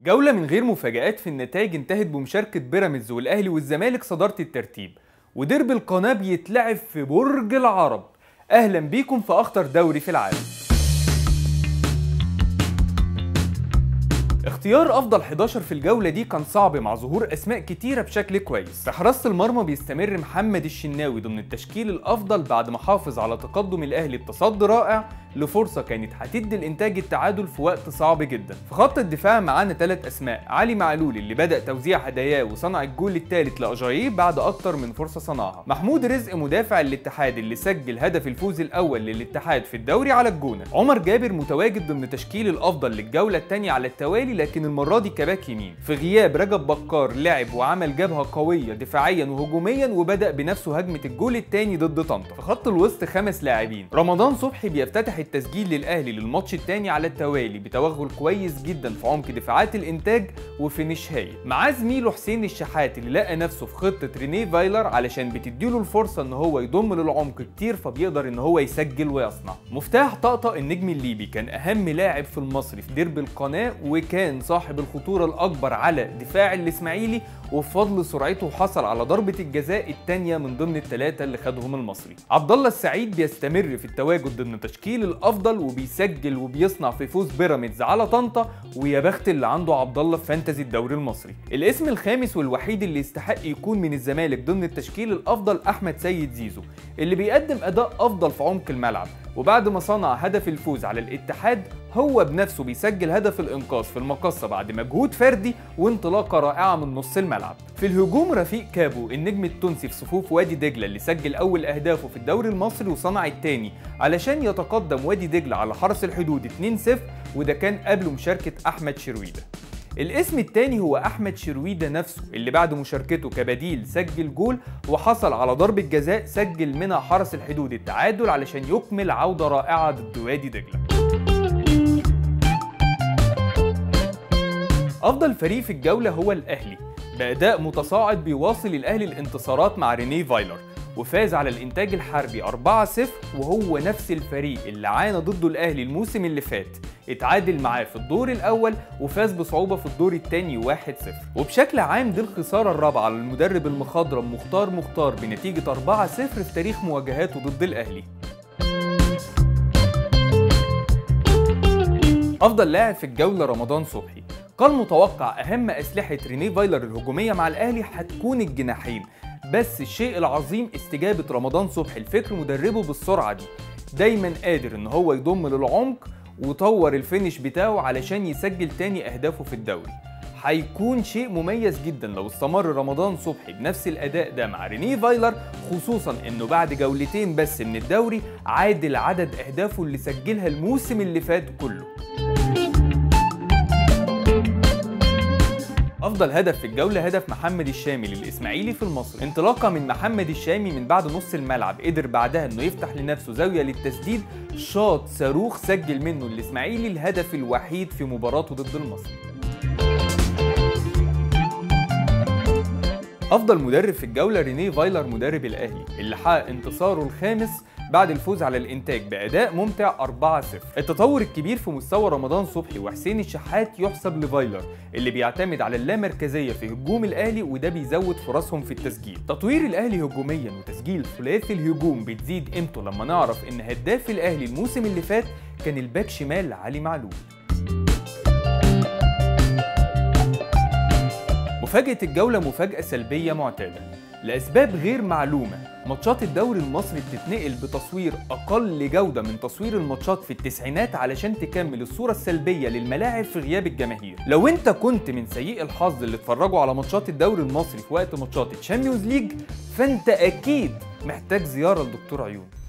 جولة من غير مفاجآت في النتائج انتهت بمشاركة بيراميدز والأهلي والزمالك صدارة الترتيب وديربي القناة بيتلعب في برج العرب أهلا بيكم في أخطر دوري في العالم اختيار افضل 11 في الجوله دي كان صعب مع ظهور اسماء كتيره بشكل كويس في حراسه المرمى بيستمر محمد الشناوي ضمن التشكيل الافضل بعد ما حافظ على تقدم الاهلي بتصدي رائع لفرصه كانت هتدي الانتاج التعادل في وقت صعب جدا في خط الدفاع معانا ثلاث اسماء علي معلول اللي بدا توزيع هداياه وصنع الجول الثالث لاجاييه بعد اكتر من فرصه صنعها محمود رزق مدافع الاتحاد اللي سجل هدف الفوز الاول للاتحاد في الدوري على الجونه عمر جابر متواجد ضمن تشكيل الافضل للجوله الثانيه على التوالي لكن المره دي كباك يمين في غياب رجب بكار لعب وعمل جبهه قويه دفاعيا وهجوميا وبدا بنفسه هجمه الجول الثاني ضد طنطا في خط الوسط خمس لاعبين رمضان صبحي بيفتتح التسجيل للاهلي للماتش الثاني على التوالي بتوغل كويس جدا في عمق دفاعات الانتاج وفينيش هايل معاه زميله حسين الشحات اللي لقى نفسه في خطه رينيه فايلر علشان بتديله الفرصه ان هو يضم للعمق كتير فبيقدر ان هو يسجل ويصنع مفتاح طقطق النجم الليبي كان اهم لاعب في المصري في ديربي القناه وكان صاحب الخطوره الاكبر على دفاع الاسماعيلي وبفضل سرعته حصل على ضربه الجزاء الثانيه من ضمن الثلاثه اللي خدهم المصري عبد الله السعيد بيستمر في التواجد ضمن تشكيل الافضل وبيسجل وبيصنع في فوز بيراميدز على طنطا ويا بخت اللي عنده عبد الله في فانتزي الدوري المصري الاسم الخامس والوحيد اللي يستحق يكون من الزمالك ضمن التشكيل الافضل احمد سيد زيزو اللي بيقدم اداء افضل في عمق الملعب وبعد ما صنع هدف الفوز على الاتحاد هو بنفسه بيسجل هدف الانقاذ في المقصه بعد مجهود فردي وانطلاقه رائعه من نص الملعب في الهجوم رفيق كابو النجم التونسي في صفوف وادي دجله اللي سجل اول اهدافه في الدوري المصري وصنع الثاني علشان يتقدم وادي دجله على حرس الحدود 2-0 وده كان قبل مشاركه احمد شرويده الاسم التاني هو احمد شرويده نفسه اللي بعد مشاركته كبديل سجل جول وحصل على ضربة جزاء سجل منها حرس الحدود التعادل علشان يكمل عودة رائعة ضد وادي دجلة افضل فريق في الجولة هو الاهلي بأداء متصاعد بيواصل الاهلي الانتصارات مع رينيه فايلر وفاز على الانتاج الحربي 4-0 وهو نفس الفريق اللي عانى ضده الاهلي الموسم اللي فات اتعادل معاه في الدور الاول وفاز بصعوبه في الدور الثاني 1-0 وبشكل عام دي الخساره الرابعه للمدرب المخضرم مختار مختار بنتيجه 4-0 في تاريخ مواجهاته ضد الاهلي افضل لاعب في الجوله رمضان صبحي قال متوقع اهم اسلحه رينيه فايلر الهجوميه مع الاهلي هتكون الجناحين بس الشيء العظيم استجابه رمضان صبحي لفكر مدربه بالسرعه دي دايما قادر ان هو يضم للعمق وطور الفينش بتاعه علشان يسجل تاني اهدافه في الدوري هيكون شيء مميز جدا لو استمر رمضان صبحي بنفس الاداء ده مع رينيه فايلر خصوصا انه بعد جولتين بس من الدوري عادل عدد اهدافه اللي سجلها الموسم اللي فات كله افضل هدف في الجوله هدف محمد الشامي للاسماعيلي في المصري انطلاقه من محمد الشامي من بعد نص الملعب قدر بعدها انه يفتح لنفسه زاويه للتسديد شاط صاروخ سجل منه الاسماعيلي الهدف الوحيد في مباراته ضد المصري افضل مدرب في الجوله رينيه فايلر مدرب الاهلي اللي حقق انتصاره الخامس بعد الفوز على الانتاج باداء ممتع 4-0 التطور الكبير في مستوى رمضان صبحي وحسين الشحات يحسب لفايلر اللي بيعتمد على اللامركزيه في هجوم الاهلي وده بيزود فرصهم في التسجيل تطوير الاهلي هجوميا وتسجيل ثلاثي الهجوم بتزيد قيمته لما نعرف ان هداف الاهلي الموسم اللي فات كان الباك شمال علي معلول مفاجأة الجولة مفاجأة سلبية معتادة لأسباب غير معلومة ماتشات الدوري المصري بتتنقل بتصوير أقل جودة من تصوير الماتشات في التسعينات علشان تكمل الصورة السلبية للملاعب في غياب الجماهير لو انت كنت من سيء الحظ اللي اتفرجوا على ماتشات الدوري المصري في وقت ماتشات الشامبيونز ليج فانت أكيد محتاج زيارة لدكتور عيون